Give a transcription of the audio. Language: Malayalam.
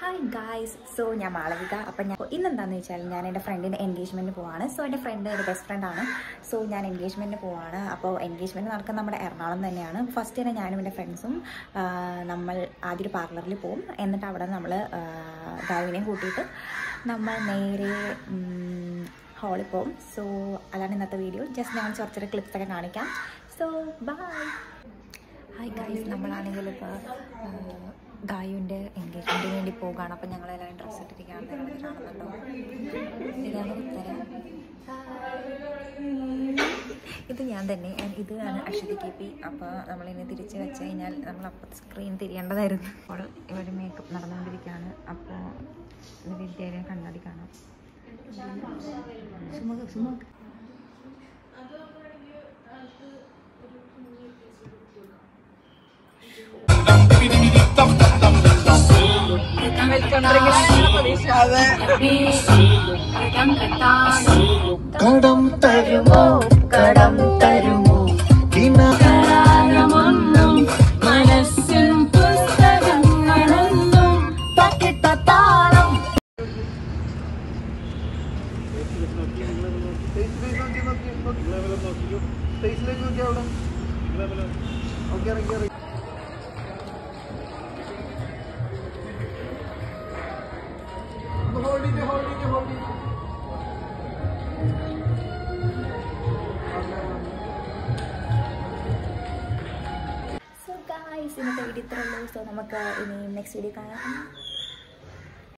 ഹായ് ഗായ്സ് സോ ഞാൻ മാളവിക അപ്പം ഞാൻ ഇന്നെന്താണെന്ന് വെച്ചാൽ ഞാൻ എൻ്റെ ഫ്രണ്ടിൻ്റെ എൻഗേജ്മെൻറ്റ് പോവാണ് സോ എൻ്റെ ഫ്രണ്ട് എൻ്റെ ബെസ്റ്റ് ഫ്രണ്ടാണ് സോ ഞാൻ എൻഗേജ്മെൻറ്റിന് പോവാണ് അപ്പോൾ എൻഗേജ്മെൻറ്റ് നടക്കുന്നത് നമ്മുടെ എറണാകുളം തന്നെയാണ് ഫസ്റ്റ് തന്നെ ഞാനും എൻ്റെ ഫ്രണ്ട്സും നമ്മൾ ആദ്യം ഒരു പാർലറിൽ പോകും എന്നിട്ട് അവിടെ നമ്മൾ ഗാവിനെയും കൂട്ടിയിട്ട് നമ്മൾ നേരെ ഹാളിൽ പോകും സോ അതാണ് ഇന്നത്തെ വീഡിയോ ജസ്റ്റ് ഞാൻ ചെറിയ ചെറിയ ക്ലിപ്സൊക്കെ കാണിക്കാം സോ ബൈ ഹായ് ഗൈസ് നമ്മളാണെങ്കിൽ ഇപ്പോൾ ഗായുവിൻ്റെ എൻഗേജ്മെൻറ്റിന് വേണ്ടി പോകുകയാണ് അപ്പം ഞങ്ങളെല്ലാവരും ഡ്രസ്സ് ഇട്ടിരിക്കുകയാണ് നിങ്ങൾ കാണുന്നുണ്ടോ ഇതാണ് ഉത്തരം ഇത് ഞാൻ തന്നെ and ഇതാണ് അശ്വതി കെ പി അപ്പോൾ നമ്മളിനി തിരിച്ച് വെച്ച് കഴിഞ്ഞാൽ നമ്മൾ അപ്പോൾ സ്ക്രീൻ തിരിയേണ്ടതായിരുന്നു അപ്പോൾ ഇവിടെ മേക്കപ്പ് നടന്നുകൊണ്ടിരിക്കുകയാണ് അപ്പോൾ ഇത് വിദ്യാലയം കണ്ണാടി കാണാം സുമുഖ സുമുഖ കടം തരുമോ കടം തരുമോ കിണ ൊന്നും മനസ്സിൻ പുസ്തകങ്ങളൊന്നും പക്കിട്ട താളം സ്പേസിലേക്ക് നോക്കി അവിടെ ഓക്കെ ഇറങ്ങി ഇറങ്ങി ഹോൾഡ് ചെയ്ത് ഹോൾഡ് ചെയ്ത് ഹോൾഡ് ചെയ്ത് സോ ഗായ്സ് ഇന്നത്തെ വീഡിയോ ഇത്രേ ഉള്ളൂ സോ നമുക്ക് ഇനി നെക്സ്റ്റ് വീഡിയോ കാണാം